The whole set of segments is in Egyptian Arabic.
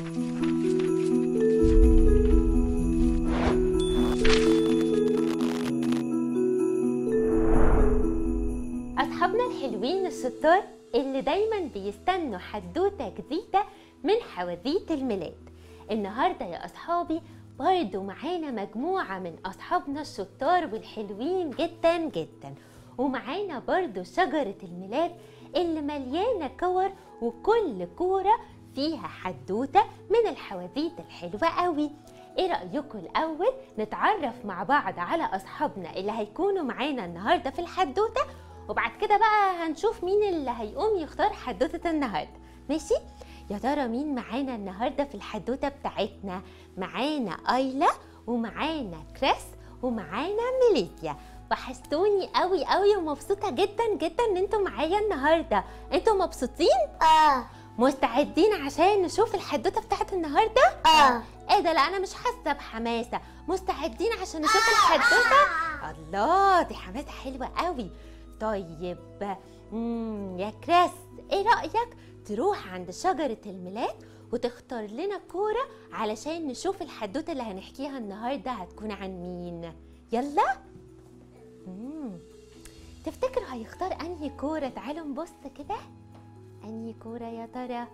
أصحابنا الحلوين الشطار اللي دايما بيستنوا حدوتة جديدة من حواديت الميلاد النهاردة يا أصحابي برضو معانا مجموعة من أصحابنا الشطار والحلوين جدا جدا ومعانا برضو شجرة الميلاد اللي مليانة كور وكل كورة فيها حدوتة من الحواديت الحلوة قوي ايه رأيكم الأول نتعرف مع بعض على أصحابنا اللي هيكونوا معانا النهاردة في الحدوتة وبعد كده بقى هنشوف مين اللي هيقوم يختار حدوتة النهاردة ماشي؟ يا ترى مين معانا النهاردة في الحدوتة بتاعتنا؟ معانا أيلا ومعانا كريس ومعانا ميليديا وحشتوني قوي قوي ومبسوطة جدا جدا ان انتوا معايا النهاردة انتوا مبسوطين؟ اه مستعدين عشان نشوف الحدوتة بتاعت النهاردة؟ اه ايه ده لا انا مش حاسه بحماسه مستعدين عشان نشوف الحدوته الله دي حماسه حلوه قوي طيب مم يا كريس ايه رايك تروح عند شجره الميلاد وتختار لنا كوره علشان نشوف الحدوته اللي هنحكيها النهارده هتكون عن مين يلا مم. تفتكروا هيختار انهي كوره تعالوا نبص كده انهي كوره يا ترى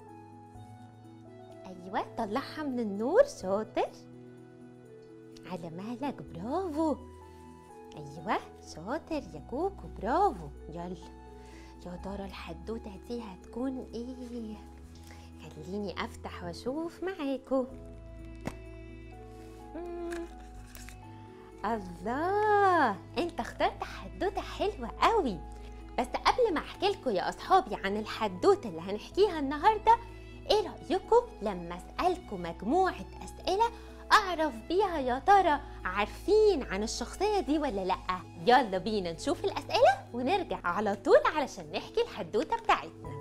ايوه طلعها من النور شاطر على مهلك برافو ايوه شاطر يا كوكو برافو يلا يا ترى الحدوته دي هتكون ايه خليني افتح واشوف معاكم مم. الله انت اخترت حدوته حلوه قوي بس قبل ما احكي لكم يا اصحابي عن الحدوته اللي هنحكيها النهارده ايه رايكم لما اسالكم مجموعه اسئله اعرف بيها يا ترى عارفين عن الشخصيه دي ولا لا يلا بينا نشوف الاسئله ونرجع على طول علشان نحكي الحدوته بتاعتنا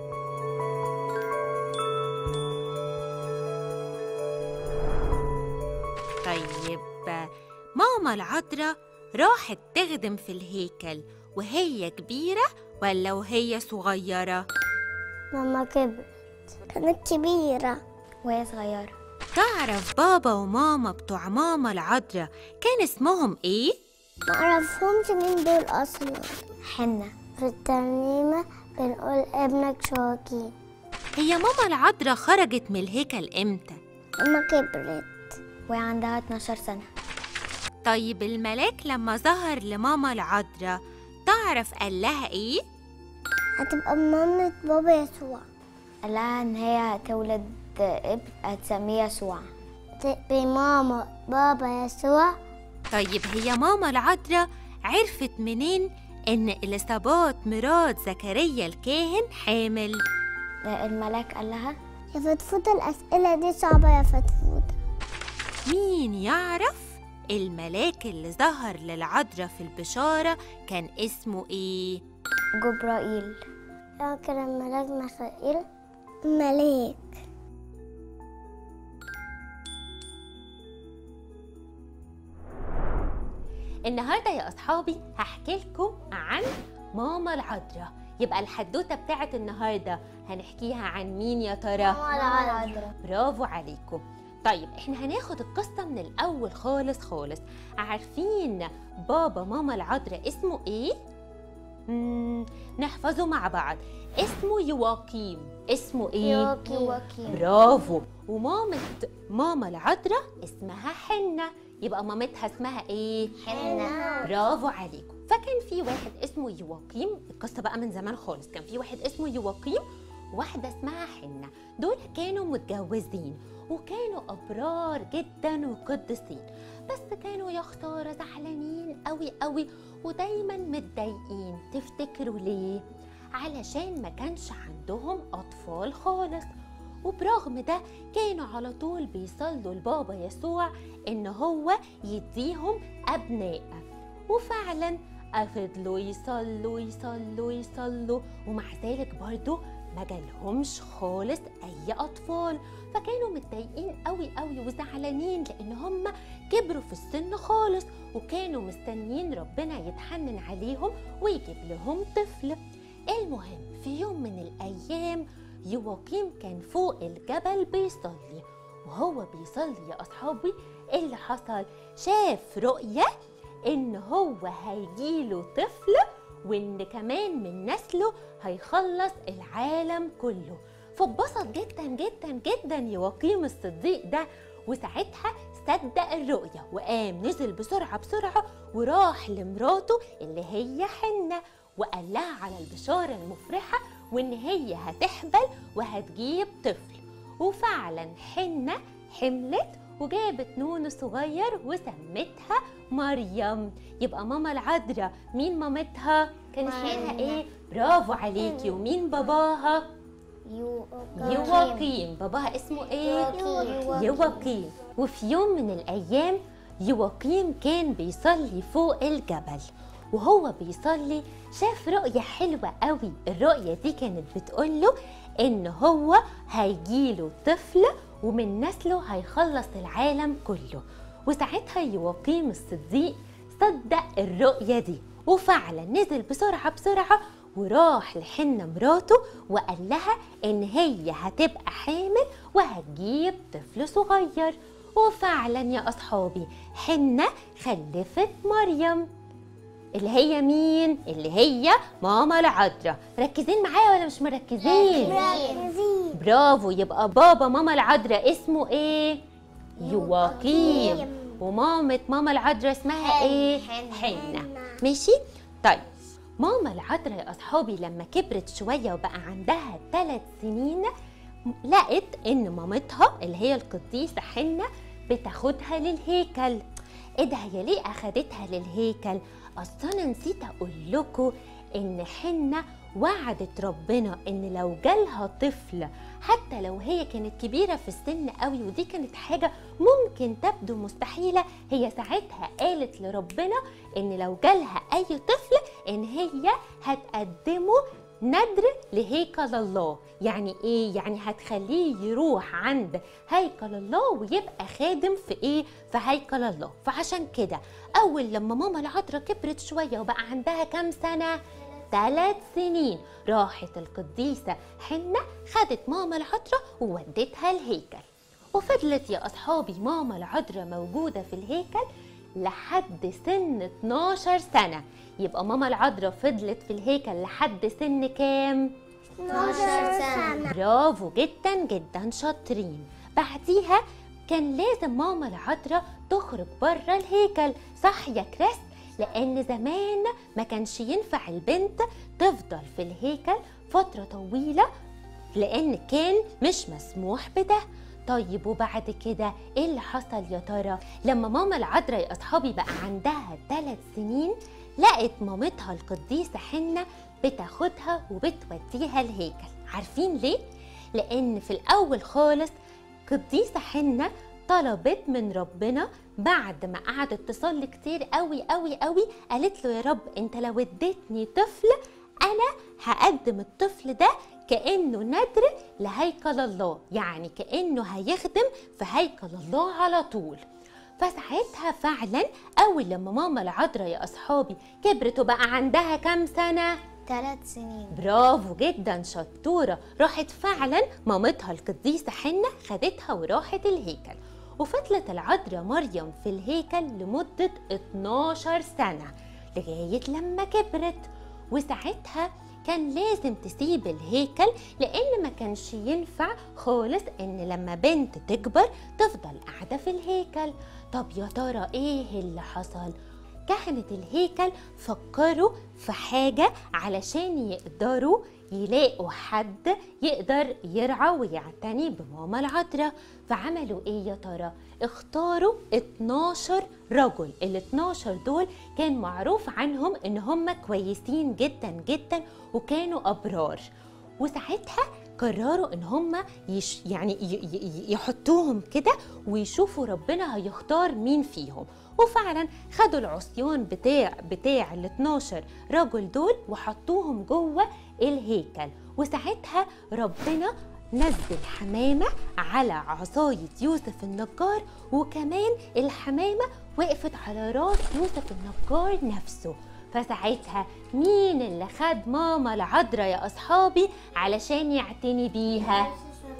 طيب ماما العذراء راحت تخدم في الهيكل وهي كبيره ولا وهي صغيره ماما كبرت كانت كبيرة وهي صغيرة تعرف بابا وماما بتوع ماما العذراء كان اسمهم ايه؟ معرفهمش مين دول أصلا حنة في الترنيمة بنقول ابنك شواكين هي ماما العذراء خرجت من الهيكل امتى؟ ماما كبرت وهي عندها 12 سنة طيب الملاك لما ظهر لماما العذراء تعرف قال لها ايه؟ هتبقى مامة بابا يسوع قال لها ان هي هتولد ابن هتسميه يسوع تبقي ماما بابا يسوع طيب هي ماما العذراء عرفت منين ان اليصابات مرات زكريا الكاهن حامل؟ الملاك قال لها يا فتفوتة الأسئلة دي صعبة يا فتفوتة مين يعرف الملاك اللي ظهر للعذراء في البشارة كان اسمه ايه؟ جبرائيل فاكر الملاك ميخائيل ملاك النهارده يا اصحابي هحكي لكم عن ماما العذراء يبقى الحدوته بتاعت النهارده هنحكيها عن مين يا ترى برافو عليكم طيب احنا هناخد القصه من الاول خالص خالص عارفين بابا ماما العذراء اسمه ايه مم، نحفظه مع بعض اسمه يواقيم اسمه ايه يواقيم برافو ومامة ماما العذراء اسمها حنة يبقى مامتها اسمها ايه؟ حنة. برافو عليكم فكان في واحد اسمه يواقيم القصة بقى من زمان خالص كان في واحد اسمه يواقيم وواحدة اسمها حنة دول كانوا متجوزين وكانوا أبرار جدا وقدسين بس كانوا يا خسارة زعلانين قوي قوي ودايما متضايقين تفتكروا ليه؟ علشان ما كانش عندهم أطفال خالص وبرغم ده كانوا على طول بيصلوا لبابا يسوع إن هو يديهم أبناء وفعلا فضلوا يصلوا يصلوا يصلوا ومع ذلك برضو ما جالهمش خالص أي أطفال فكانوا متضايقين قوي قوي وزعلانين لأن هم كبروا في السن خالص وكانوا مستنيين ربنا يتحنن عليهم ويجيب لهم طفل المهم في يوم من الأيام يواقيم كان فوق الجبل بيصلي وهو بيصلي يا أصحابي إيه اللي حصل شاف رؤية إن هو هيجيله طفل وإن كمان من نسله هيخلص العالم كله فاتبسط جدا جدا جدا يواقيم الصديق ده وساعتها صدق الرؤية وقام نزل بسرعة بسرعة وراح لمراته اللي هي حنة وقال لها على البشارة المفرحة وإن هي هتحبل وهتجيب طفل وفعلا حنة حملت وجابت نونو صغير وسمتها مريم يبقى ماما العذراء مين مامتها كان اسمها مريم. ايه برافو عليكي ومين باباها يواقيم باباها اسمه ايه يواقيم. يواقيم وفي يوم من الايام يواقيم كان بيصلي فوق الجبل وهو بيصلي شاف رؤية حلوة قوي الرؤية دي كانت بتقوله ان هو هيجيله طفل ومن نسله هيخلص العالم كله وساعتها يواقيم الصديق صدق الرؤية دي وفعلا نزل بسرعة بسرعة وراح لحنة مراته وقال لها إن هي هتبقى حامل وهتجيب طفل صغير وفعلا يا أصحابي حنة خلفت مريم اللي هي مين؟ اللي هي ماما العذراء ركزين معايا ولا مش مركزين؟ برافو يبقى بابا ماما العذراء اسمه ايه؟ يواقيم ومامة ماما العذراء اسمها ايه؟ حنة. حنة ماشي؟ طيب ماما العذراء يا اصحابي لما كبرت شوية وبقى عندها ثلاث سنين لقت ان مامتها اللي هي القديسة حنة بتاخدها للهيكل ايه ده هي ليه اخدتها للهيكل اصل انا نسيت اقول لكم ان حنة وعدت ربنا ان لو جالها طفل حتى لو هي كانت كبيرة في السن قوي ودي كانت حاجة ممكن تبدو مستحيلة هي ساعتها قالت لربنا ان لو جالها اي طفل ان هي هتقدمه ندر لهيكل الله يعني ايه يعني هتخليه يروح عند هيكل الله ويبقى خادم في ايه في هيكل الله فعشان كده اول لما ماما العذراء كبرت شويه وبقى عندها كام سنه ثلاث سنين راحت القديسه حنه خدت ماما العذراء وودتها الهيكل وفضلت يا اصحابي ماما العذراء موجوده في الهيكل لحد سن 12 سنه يبقى ماما العذراء فضلت في الهيكل لحد سن كام 12 سنة برافو جدا جدا شاطرين بعديها كان لازم ماما العذراء تخرج بره الهيكل صح يا كريس لان زمان ما كانش ينفع البنت تفضل في الهيكل فتره طويله لان كان مش مسموح بده طيب وبعد كده ايه اللي حصل يا ترى لما ماما العذراء يا اصحابي بقى عندها ثلاث سنين لقت مامتها القديسه حنه بتاخدها وبتوديها الهيكل عارفين ليه لان في الاول خالص قديسه حنه طلبت من ربنا بعد ما قعدت تصلي كتير قوي قوي قوي قالت له يا رب انت لو اديتني طفل انا هقدم الطفل ده كانه ندر لهيكل الله يعني كانه هيخدم في هيكل الله على طول فساعتها فعلا اول لما ماما العذراء يا اصحابي كبرت وبقى عندها كام سنه ثلاث سنين برافو جدا شطورة راحت فعلا مامتها القديسة حنة خدتها وراحت الهيكل وفضلت العذراء مريم في الهيكل لمدة 12 سنة لغاية لما كبرت وساعتها كان لازم تسيب الهيكل لأن ما كانش ينفع خالص إن لما بنت تكبر تفضل قاعدة في الهيكل طب يا ترى إيه اللي حصل؟ كهنة الهيكل فكروا في حاجة علشان يقدروا يلاقوا حد يقدر يرعى ويعتني بماما العذراء فعملوا ايه يا ترى اختاروا 12 رجل ال 12 دول كان معروف عنهم ان هم كويسين جدا جدا وكانوا ابرار وساعتها قرروا ان هم يش يعني ي- ي- يحطوهم كده ويشوفوا ربنا هيختار مين فيهم وفعلا خدوا العصيان بتاع بتاع ال 12 رجل دول وحطوهم جوه الهيكل وساعتها ربنا نزل حمامة على عصاية يوسف النجار وكمان الحمامة وقفت على راس يوسف النجار نفسه فساعتها مين اللي خد ماما العذراء يا أصحابي علشان يعتني بيها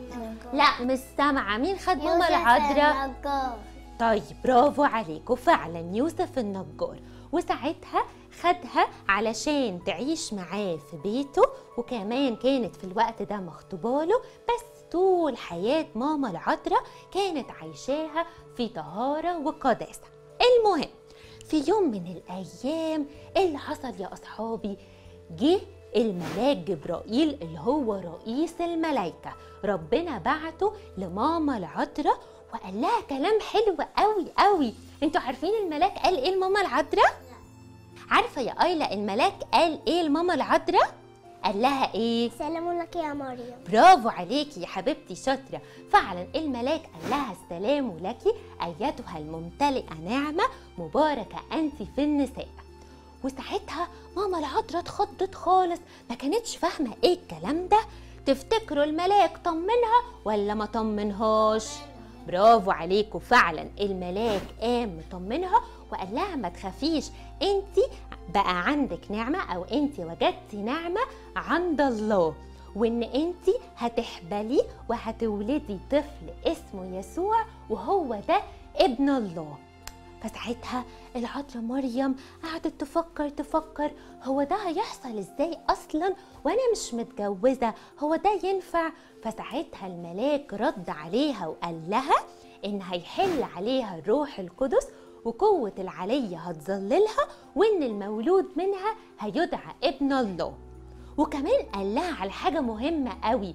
لا مش سامعة مين خد ماما العذراء طيب برافو عليكم فعلا يوسف النجار وساعتها خدها علشان تعيش معاه في بيته وكمان كانت في الوقت ده مخطوباله بس طول حياة ماما العذراء كانت عايشاها في طهارة وقداسة المهم في يوم من الأيام إيه اللي حصل يا أصحابي جه الملاك جبرائيل اللي هو رئيس الملائكة ربنا بعته لماما العذراء وقال لها كلام حلو قوي قوي انتوا عارفين الملاك قال ايه لماما العذراء عارفه يا ايلا الملاك قال ايه لماما العذراء قال لها ايه سلام لك يا مريم برافو عليكي يا حبيبتي شاطرة فعلا الملاك قال لها السلام لك أيتها الممتلئة نعمة مباركة أنت في النساء وساعتها ماما العذراء اتخضت خالص ما كانتش فاهمة ايه الكلام ده تفتكروا الملاك طمنها ولا ما طمنهاش برافو عليكم فعلا الملاك قام مطمنها وقال لها ما تخافيش انت بقى عندك نعمة او انت وجدتي نعمة عند الله وان انت هتحبلي وهتولدي طفل اسمه يسوع وهو ده ابن الله فساعتها العذراء مريم قعدت تفكر تفكر هو ده هيحصل ازاي اصلا وانا مش متجوزه هو ده ينفع فساعتها الملاك رد عليها وقال لها ان هيحل عليها الروح القدس وقوة العلية هتظللها وإن المولود منها هيدعى ابن الله وكمان قال لها على حاجة مهمة قوي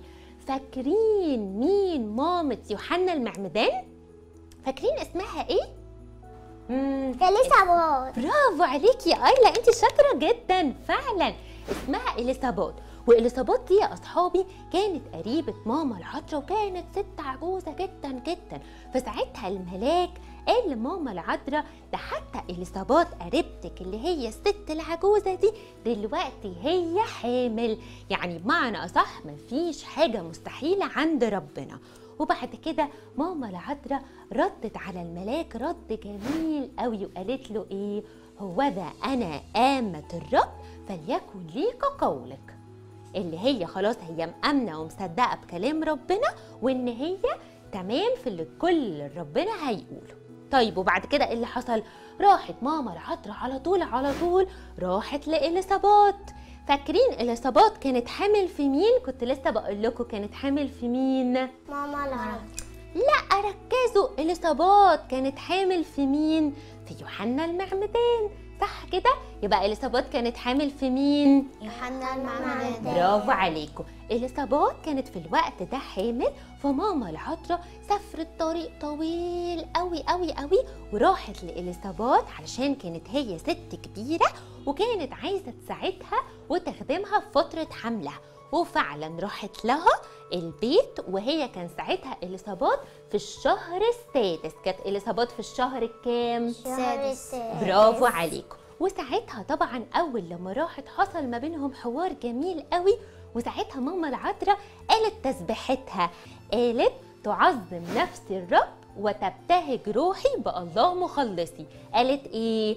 فاكرين مين مامة يوحنا المعمدان؟ فاكرين اسمها ايه؟ مم، اليسابات برافو عليكي يا ايلا انت شاطره جدا فعلا اسمها اليسابات واليسابات دي يا اصحابي كانت قريبه ماما العذراء وكانت ست عجوزه جدا جدا فساعتها الملاك قال لماما العذراء ده حتى اليسابات قريبتك اللي هي الست العجوزه دي دلوقتي هي حامل يعني بمعنى اصح مفيش حاجه مستحيله عند ربنا وبعد كده ماما العذراء ردت على الملاك رد جميل قوي وقالت له ايه هو ده انا آمة الرب فليكن لي كقولك اللي هي خلاص هي مأمنة ومصدقة بكلام ربنا وإن هي تمام في اللي كل اللي ربنا هيقوله طيب وبعد كده ايه اللي حصل راحت ماما العذراء على طول على طول راحت لإليصابات فاكرين إليصابات كانت حامل في مين كنت لسه بقول لكم كانت حامل في مين ماما العرب لا ركزوا اليصابات كانت حامل في مين في يوحنا المعمدان صح كده يبقى اليصابات كانت حامل في مين يوحنا المعمدان برافو عليكم اليصابات كانت في الوقت ده حامل فماما العذراء سافرت طريق طويل قوي قوي قوي وراحت لإليصابات علشان كانت هي ست كبيرة وكانت عايزة تساعدها وتخدمها في فترة حملها وفعلا راحت لها البيت وهي كان ساعتها إليصابات في الشهر السادس كانت إليصابات في الشهر الكام؟ السادس برافو عليكم وساعتها طبعا اول لما راحت حصل ما بينهم حوار جميل قوي وساعتها ماما العذراء قالت تسبيحتها قالت تعظم نفسي الرب وتبتهج روحي بالله مخلصي قالت ايه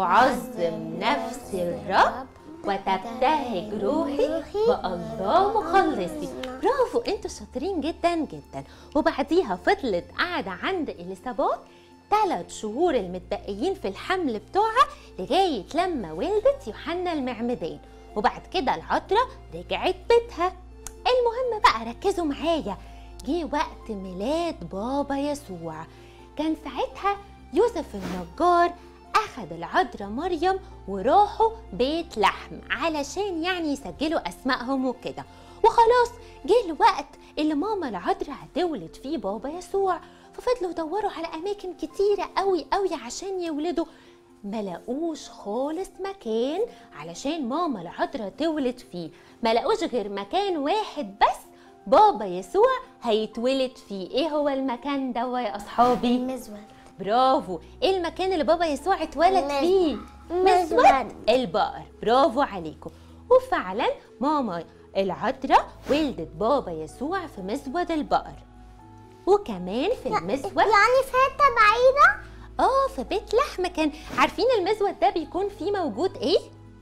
تعظم نفسي الرب وتبتهج روحي بالله مخلصي برافو انتوا شاطرين جدا جدا وبعديها فضلت قاعده عند اليصابات ثلاث شهور المتبقيين في الحمل بتوعها لغاية لما ولدت يوحنا المعمدان وبعد كده العذراء رجعت بيتها المهم بقى ركزوا معايا جه وقت ميلاد بابا يسوع كان ساعتها يوسف النجار أخد العذراء مريم وراحوا بيت لحم علشان يعني يسجلوا أسمائهم وكده وخلاص جه الوقت اللي ماما العذراء هتولد فيه بابا يسوع ففضلوا يدوروا على أماكن كتيرة قوي قوي عشان يولدوا ما لقوش خالص مكان علشان ماما العذراء تولد فيه ما لقوش غير مكان واحد بس بابا يسوع هيتولد فيه ايه هو المكان ده يا اصحابي المزود برافو ايه المكان اللي بابا يسوع اتولد المزود. فيه مزود. البقر برافو عليكم وفعلا ماما العذراء ولدت بابا يسوع في مزود البقر وكمان في المزود يعني في حته بعيده اه في بيت لحم كان عارفين المزود ده بيكون فيه موجود ايه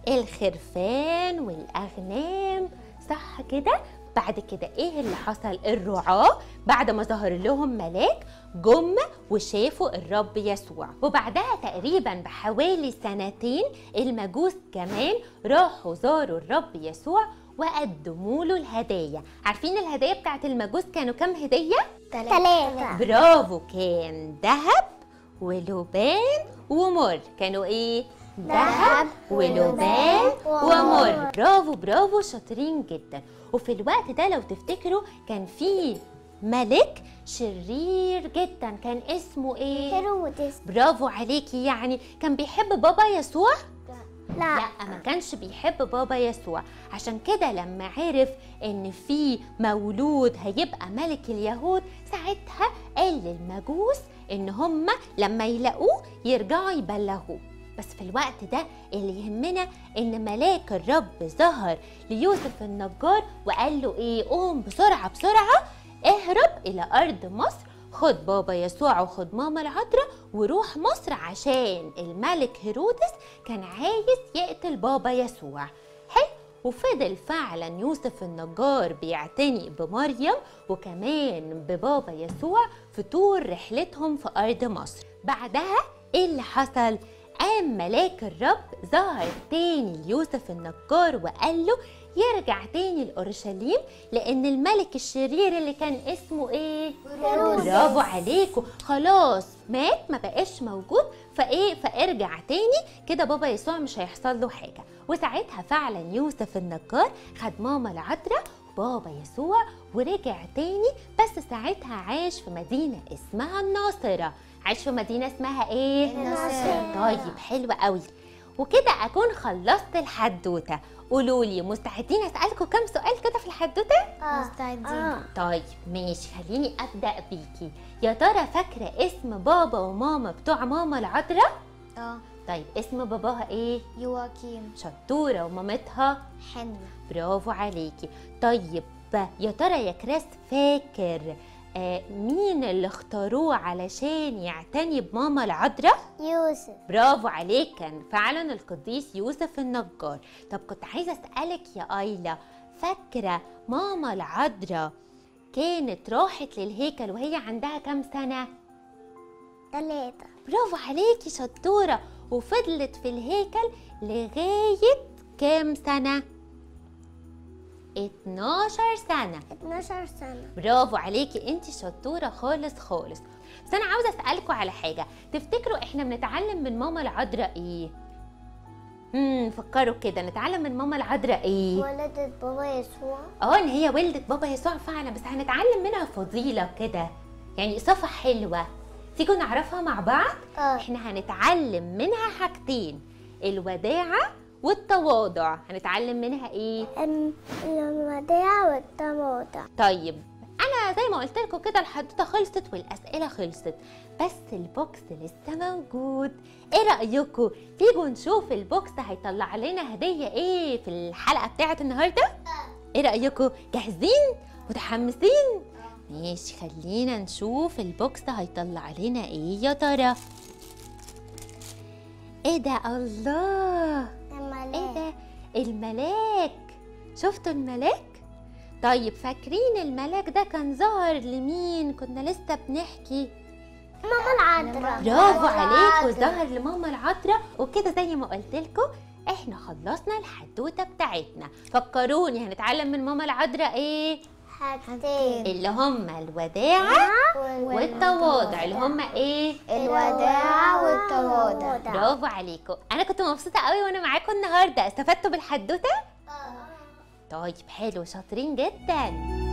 الخرفان والاغنام صح كده بعد كده ايه اللي حصل الرعاة بعد ما ظهر لهم ملاك جم وشافوا الرب يسوع وبعدها تقريبا بحوالي سنتين المجوس كمان راحوا زاروا الرب يسوع وقدموا له الهدايا عارفين الهدايا بتاعت المجوس كانوا كام هدية؟ ثلاثة برافو كان ذهب ولبان ومر كانوا ايه ذهب ولبان ومر برافو برافو شاطرين جدا وفي الوقت ده لو تفتكروا كان في ملك شرير جدا كان اسمه ايه هيرودس برافو عليكي يعني كان بيحب بابا يسوع لا لا ما كانش بيحب بابا يسوع عشان كده لما عرف ان في مولود هيبقى ملك اليهود ساعتها قال للمجوس ان هم لما يلاقوه يرجعوا يبلغوه بس في الوقت ده اللي يهمنا ان ملاك الرب ظهر ليوسف النجار وقال له ايه قوم بسرعه بسرعه اهرب الى ارض مصر خد بابا يسوع وخد ماما العذراء وروح مصر عشان الملك هيرودس كان عايز يقتل بابا يسوع حلو وفضل فعلا يوسف النجار بيعتني بمريم وكمان ببابا يسوع في طول رحلتهم في أرض مصر بعدها إيه اللي حصل؟ قام ملاك الرب ظهر تاني ليوسف النجار وقال له يرجع تاني لأورشليم لأن الملك الشرير اللي كان اسمه إيه؟ هيرودس. برافو عليكم خلاص مات ما بقاش موجود فايه فارجع تاني كده بابا يسوع مش هيحصل له حاجه وساعتها فعلا يوسف النجار خد ماما العذراء بابا يسوع ورجع تاني بس ساعتها عاش في مدينه اسمها الناصره عاش في مدينه اسمها ايه الناصرة. طيب حلو قوي وكده اكون خلصت الحدوته قولوا لي مستعدين اسالكم كام سؤال كده في الحدوته مستعدين طيب ماشي خليني ابدا بيكي يا ترى فاكره اسم بابا وماما بتوع ماما العذراء اه طيب اسم باباها ايه يواكيم شطوره ومامتها حنة برافو عليكي طيب يا ترى يا كراس فاكر آه مين اللي اختاروه علشان يعتني بماما العذراء يوسف برافو عليك كان فعلا القديس يوسف النجار طب كنت عايزه اسالك يا ايلا فاكره ماما العذراء كانت راحت للهيكل وهي عندها كام سنه ثلاثة برافو عليكي شطوره وفضلت في الهيكل لغايه كام سنه 12 سنه 12 سنة برافو عليكي انت شطوره خالص خالص بس انا عاوزه اسالكم على حاجه تفتكروا احنا بنتعلم من ماما العذراء ايه امم فكروا كده نتعلم من ماما العذراء ايه ولدت بابا يسوع اه ان هي ولدت بابا يسوع فعلا بس هنتعلم منها فضيله كده يعني صفه حلوه تيجوا نعرفها مع بعض اه احنا هنتعلم منها حاجتين الوداعه والتواضع هنتعلم منها ايه ام- المداع والتواضع طيب انا زي ما قلت لكم كده الحدوته خلصت والاسئله خلصت بس البوكس لسه موجود ايه رايكم تيجوا نشوف البوكس هيطلع لنا هديه ايه في الحلقه بتاعه النهارده ايه رايكم جاهزين متحمسين ماشي خلينا نشوف البوكس هيطلع لنا ايه يا ترى ايه ده الله ايه ده الملاك شفتوا الملاك طيب فاكرين الملاك ده كان ظهر لمين كنا لسه بنحكي ماما العذراء برافو عليكم ظهر لماما العذراء وكده زي ما قلت لكم احنا خلصنا الحدوته بتاعتنا فكروني هنتعلم من ماما العذراء ايه حاجتين اللي هم الوداعه والتواضع اللي هم ايه الوداع والتواضع برافو عليكم انا كنت مبسوطه قوي وانا معاكم النهارده استفدتوا بالحدوته طيب حلو شاطرين جدا